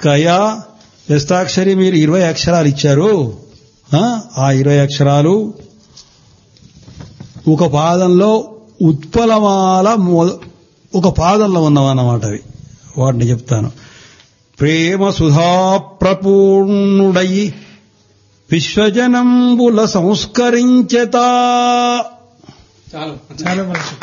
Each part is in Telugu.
కయా వ్యస్తాక్షరి మీరు ఇరవై అక్షరాలు ఇచ్చారు ఆ, ఆ ఇరవై అక్షరాలు ఒక పాదంలో ఉత్పలమాల మొద- ఒక పాదంలో ఉన్నవన్నమాట అవి వాటిని చెప్తాను ప్రేమ సుధా ప్రపూర్ణుడయి విశ్వజనంబుల సంస్కరించతా చాలు చాలా మంచి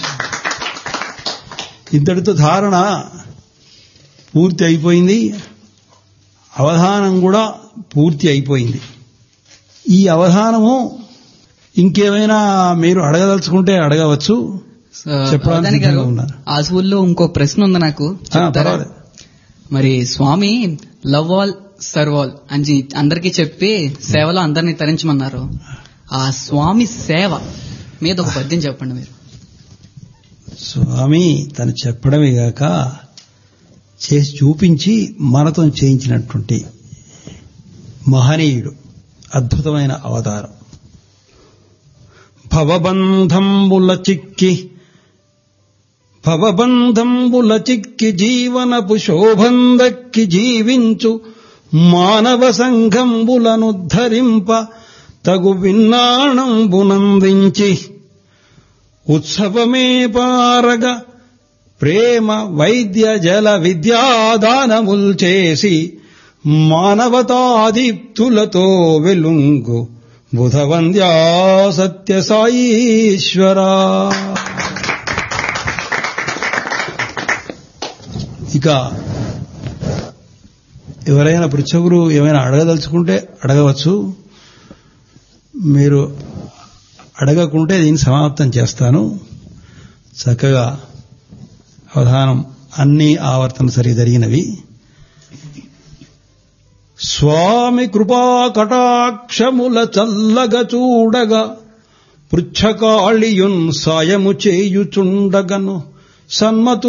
ఇంతటితో ధారణ పూర్తి అయిపోయింది అవధానం కూడా పూర్తి అయిపోయింది ఈ అవధానము ఇంకేమైనా మీరు అడగదలుచుకుంటే అడగవచ్చు చెప్పడానికి అవధాని గారు, సిద్ధంగా ఉన్నారు. ఆ స్కూల్లో ఇంకో ప్రశ్న ఉంది నాకు ఆ, చెప్తారా? పర్వాలేదు. మరి Swami love all serve all అని జీ- అందరికీ చెప్పి సేవలో అందరినీ తరించమన్నారు ఆ స్వామి సేవ మీద ఒక పద్యం చెప్పండి మీరు స్వామి తను చెప్పడమే గాక చేసి చూపించి మనతో చేయించినటువంటి మహనీయుడు అద్భుతమైన అవతారం భవబంధంబుల చిక్కి భవబంధంబుల చిక్కి జీవనపు శోభందక్కి జీవించు మానవ సంఘంబులను ధరింప తగు విన్నాణంబునందించి ఉత్సవమే పారగ ప్రేమ వైద్య జల విద్యాదానముల్ చేసి మానవతాదీప్తులతో వెలుంగు బుధవంద్యా సత్య సాయీశ్వరా ఇక ఎవరైనా పృచ్ఛగురు ఏమైనా అడగదలుచుకుంటే అడగవచ్చు మీరు అడగకుంటే దీన్ని సమాప్తం చేస్తాను చక్కగా అవధానం అన్ని ఆవర్తన సరి జరిగినవి స్వామి కృపా కటాక్షముల చల్లగ చూడగా పృచ్ఛకాళియున్ సాయము చేయుచుండగను సన్మతు